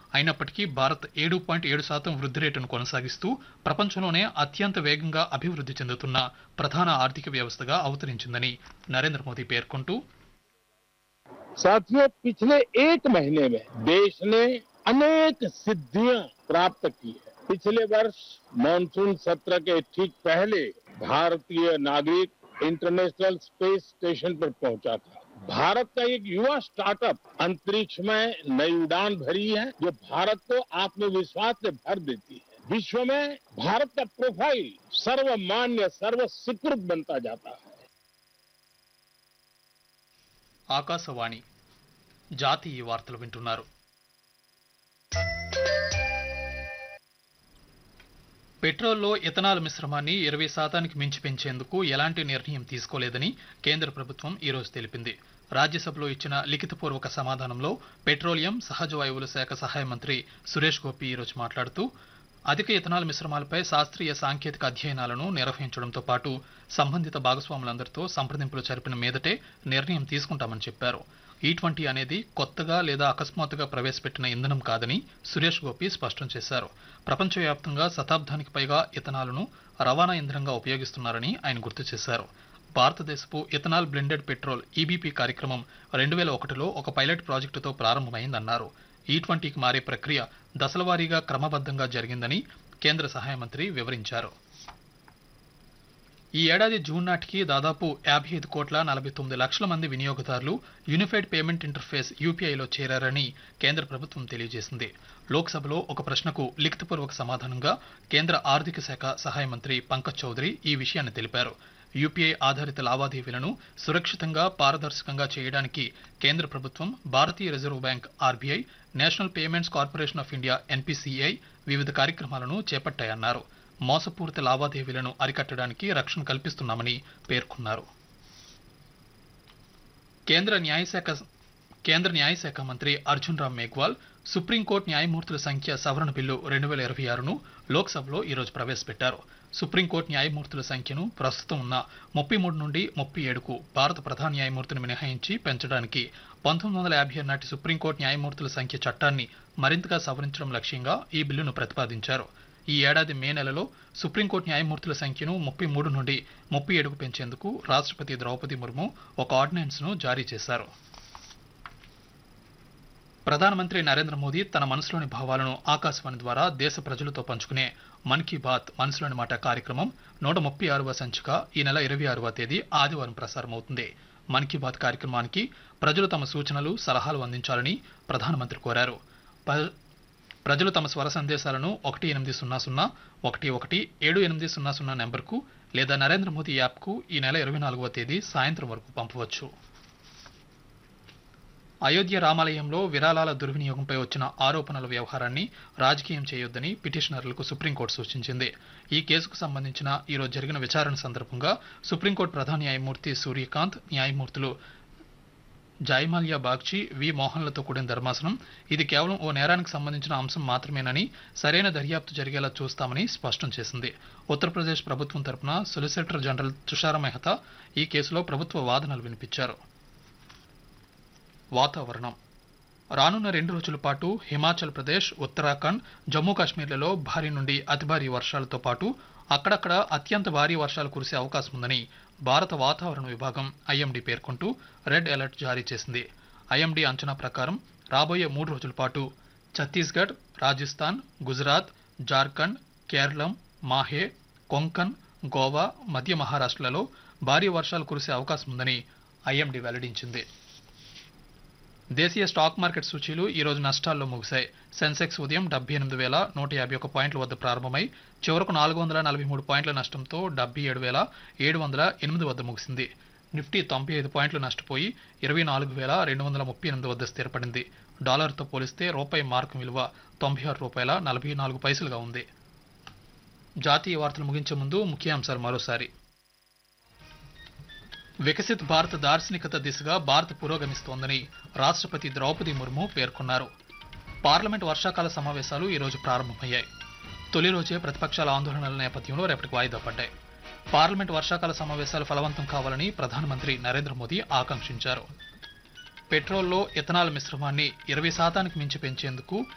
అయినప్పటికీ భారత్ ఏడు పాయింట్ ఏడు శాతం వృద్ధి రేటును కొనసాగిస్తూ ప్రపంచంలోనే అత్యంత వేగంగా అభివృద్ధి చెందుతున్న ప్రధాన ఆర్థిక వ్యవస్థగా అవతరించిందని నరేంద్ర మోదీ పేర్కొంటూ साथियों पिछले एक महीने में देश ने अनेक सिद्धियां प्राप्त की है पिछले वर्ष मानसून सत्र के ठीक पहले भारतीय नागरिक इंटरनेशनल स्पेस स्टेशन पर पहुंचा था भारत का एक युवा स्टार्टअप अंतरिक्ष में नई उड़ान भरी है जो भारत को आत्मविश्वास से भर देती है विश्व में भारत का प्रोफाइल सर्वमान्य सर्व स्वीकृत बनता जाता है ఆకాశవాణి జాతీయ వార్తలు వింటున్నారు పెట్రోల్లో ఇథనాల్ మిశ్రమాన్ని ఇరవై శాతానికి మించి పెంచేందుకు ఎలాంటి నిర్ణయం తీసుకోలేదని కేంద్ర ప్రభుత్వం ఈరోజు తెలిపింది రాజ్యసభలో ఇచ్చిన లిఖితపూర్వక సమాధానంలో పెట్రోలియం సహజ వాయువుల శాఖ సహాయ మంత్రి సురేష్ గోపి ఈరోజు మాట్లాడుతూ అధిక ఇథనాల్ మిశ్రమాలపై శాస్త్రీయ సాంకేతిక అధ్యయనాలను నిర్వహించడంతో పాటు సంబంధిత భాగస్వాములందరితో సంప్రదింపులు జరిపిన మీదటే నిర్ణయం తీసుకుంటామని చెప్పారు ఈ ట్వంటీ అనేది కొత్తగా లేదా అకస్మాత్తుగా ప్రవేశపెట్టిన ఇంధనం కాదని సురేష్ గోపి స్పష్టం చేశారు ప్రపంచవ్యాప్తంగా శతాబ్దానికి పైగా ఇథనాల్ను రవాణా ఇంధనంగా ఉపయోగిస్తున్నారని ఆయన గుర్తు చేశారు భారతదేశపు ఇథనాల్ బ్లెండెడ్ పెట్రోల్ ఈబీపీ కార్యక్రమం రెండు వేల ఒకటిలో ఒక పైలట్ ప్రాజెక్టుతో ప్రారంభమైందన్నారు ఈ ట్వంటీకి మారే ప్రక్రియ దశలవారీగా క్రమబద్ధంగా జరిగిందని కేంద్ర సహాయ మంత్రి వివరించారు ఈ ఏడాది జూన్ నాటికి దాదాపు యాభై ఐదు కోట్ల నలభై తొమ్మిది లక్షల మంది వినియోగదారులు యూనిఫైడ్ పేమెంట్ ఇంటర్ఫేస్ యూపీఐలో చేరారని కేంద్ర ప్రభుత్వం తెలియజేసింది లోక్సభలో ఒక ప్రశ్నకు లిఖితపూర్వక సమాధానంగా కేంద్ర ఆర్థిక శాఖ సహాయ మంత్రి పంకజ్ చౌదరి ఈ విషయాన్ని తెలిపారు యూపీఐ ఆధారిత లావాదేవీలను సురక్షితంగా పారదర్శకంగా చేయడానికి కేంద్ర ప్రభుత్వం భారతీయ reserve bank RBI national payments corporation of India NPCI వివిధ కార్యక్రమాలను చేపట్టాయన్నారు మోసపూరిత లావాదేవీలను అరికట్టడానికి రక్షణ కల్పిస్తున్నామని పేర్కొన్నారు కేంద్ర న్యాయశాఖ కేంద్ర న్యాయశాఖ మంత్రి అర్జున్ రామ్ మేఘ్వాల్ సుప్రీంకోర్టు న్యాయమూర్తుల సంఖ్య సవరణ బిల్లు రెండు వేల ఇరవై ఆరును లోక్సభలో ఈరోజు ప్రవేశపెట్టారు సుప్రీంకోర్టు న్యాయమూర్తుల సంఖ్యను ప్రస్తుతం ఉన్న ముప్పై మూడు నుండి ముప్పై ఏడుకు భారత ప్రధాన న్యాయమూర్తిని మినహాయించి పెంచడానికి పంతొమ్మిది వందల యాభై నాటి సుప్రీంకోర్టు న్యాయమూర్తుల సంఖ్య చట్టాన్ని మరింతగా సవరించడం లక్ష్యంగా ఈ బిల్లును ప్రతిపాదించారు ఈ ఏడాది మే నెలలో సుప్రీంకోర్టు న్యాయమూర్తుల సంఖ్యను ముప్పై మూడు నుండి ముప్పై ఏడుకు పెంచేందుకు రాష్ట్రపతి ద్రౌపది ముర్ము ఒక ఆర్డినెన్స్ను జారీ చేశారు ప్రధానమంత్రి నరేంద్ర మోదీ తన మనసులోని భావాలను ఆకాశవాణి ద్వారా దేశ ప్రజలతో పంచుకునే మన్ కీ బాత్ మనసులోని మాట కార్యక్రమం నూట ముప్పై ఆరవ సంచిక ఈ నెల ఇరవై ఆరవ తేదీ ఆదివారం ప్రసారమవుతుంది మన్ కీ బాత్ కార్యక్రమానికి ప్రజలు తమ సూచనలు సలహాలు అందించాలని ప్రధానమంత్రి కోరారు ప- ప్రజలు తమ స్వర సందేశాలను ఒకటి ఎనిమిది సున్నా సున్నా ఒకటి ఒకటి ఏడు ఎనిమిది సున్నా సున్నా నెంబర్కు లేదా నరేంద్ర మోదీ యాప్కు ఈ నెల ఇరవై నాలుగవ తేదీ సాయంత్రం వరకు పంపవచ్చు అయోధ్య రామాలయంలో విరాళాల దుర్వినియోగంపై వచ్చిన ఆరోపణల వ్యవహారాన్ని రాజకీయం చేయొద్దని పిటిషనర్లకు సుప్రీంకోర్టు సూచించింది ఈ కేసుకు సంబంధించిన ఈరోజు జరిగిన విచారణ సందర్భంగా సుప్రీంకోర్టు ప్రధాన న్యాయమూర్తి సూర్యకాంత్ న్యాయమూర్తులు జాయ్మాల్యా బాగ్చి వి మోహన్లతో కూడిన ధర్మాసనం ఇది కేవలం ఓ నేరానికి సంబంధించిన అంశం మాత్రమేనని సరైన దర్యాప్తు జరిగేలా చూస్తామని స్పష్టం చేసింది ఉత్తరప్రదేశ్ ప్రభుత్వం తరపున సొలిసిటర్ జనరల్ తుషార మెహతా ఈ కేసులో ప్రభుత్వ వాదనలు వినిపించారు వాతావరణం రానున్న రెండు రోజుల పాటు హిమాచల్ ప్రదేశ్ ఉత్తరాఖండ్ జమ్మూ కాశ్మీర్లలో భారీ నుండి అతి భారీ వర్షాలతో పాటు అక్కడక్కడ అత్యంత భారీ వర్షాలు కురిసే అవకాశం ఉందని భారత వాతావరణ విభాగం ఐఎండీ పేర్కొంటూ రెడ్ అలర్ట్ జారీ చేసింది ఐఎండీ అంచనా ప్రకారం రాబోయే మూడు రోజుల పాటు ఛత్తీస్గఢ్ రాజస్థాన్ గుజరాత్ జార్ఖండ్ కేరళం మాహే కొంకన్ గోవా మధ్య మహారాష్ట్రలలో భారీ వర్షాలు కురిసే అవకాశం ఉందని ఐఎండీ వెల్లడించింది దేశీయ స్టాక్ మార్కెట్ సూచీలు ఈ రోజు నష్టాల్లో ముగిశాయి సెన్సెక్స్ ఉదయం డెబ్బై ఎనిమిది వేల నూట యాభై ఒక పాయింట్ల వద్ద ప్రారంభమై చివరకు నాలుగు వందల నలభై మూడు పాయింట్ల నష్టంతో డెబ్బై ఏడు వేల ఏడు వందల ఎనిమిది వద్ద ముగిసింది నిఫ్టీ తొంభై ఐదు పాయింట్లు నష్టపోయి ఇరవై నాలుగు వేల రెండు వందల ముప్పై ఎనిమిది వద్ద స్థిరపడింది డాలర్తో పోలిస్తే రూపాయి మార్కు విలువ తొంభై ఆరు రూపాయల నలభై నాలుగు పైసలుగా ఉంది జాతీయ వార్తలు ముగించే ముందు ముఖ్యాంశాలు మరోసారి వికసిత్ భారత్ దార్శనికత దిశగా భారత్ పురోగమిస్తోందని రాష్ట్రపతి ద్రౌపది ముర్ము పేర్కొన్నారు పార్లమెంట్ వర్షాకాల సమావేశాలు ఈ రోజు ప్రారంభమయ్యాయి తొలి రోజే ప్రతిపక్షాల ఆందోళనల నేపథ్యంలో రేపటికి వాయిదా పడ్డాయి పార్లమెంట్ వర్షాకాల సమావేశాలు ఫలవంతం కావాలని ప్రధానమంత్రి నరేంద్ర మోదీ ఆకాంక్షించారు పెట్రోల్లో ఇథనాల్ మిశ్రమాన్ని ఇరవై శాతానికి మించి పెంచేందుకు